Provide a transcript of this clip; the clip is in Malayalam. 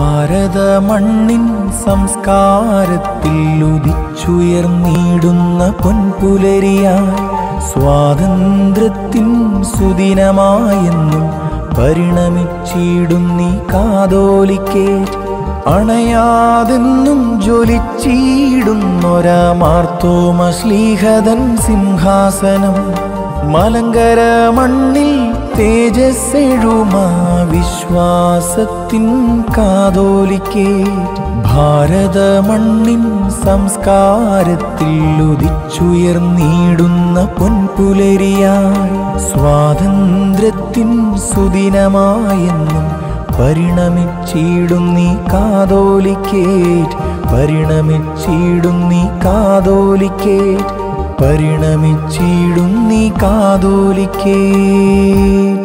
ഭാരത മണ്ണിൻ സംസ്കാരത്തിൽ ഉദിച്ചുയർന്നിടുന്ന പൊൻപുലരിയായി സ്വാതന്ത്ര്യത്തിൻ സുദിനമായെന്നും പരിണമിച്ചിടുന്നീ കാതോലിക്കേ അണയാതെന്നും ജ്വലിച്ചിടുന്നൊരാ മാർത്തോമ ശ്ലീഹതൻ സിംഹാസനം മലങ്കര മണ്ണിൽ തേജസ്സെഴുമാ വിശ്വാസത്തിൻ കാതോലിക്കേ ഭാരത മണ്ണിൻ സംസ്കാരത്തിൽ ഉദിച്ചുയർന്നിടുന്ന പൊൻപുലരിയായി സ്വാതന്ത്ര്യത്തിൻ സുദിനമായെന്നും പരിണമിച്ചിടുന്നീ കാതോലിക്കേറ്റ് പരിണമിച്ചിടുന്നീ കാതോലിക്കേറ്റ് പരിണമിച്ചിടുന്നീ കാതോലിക്കേറ്റ്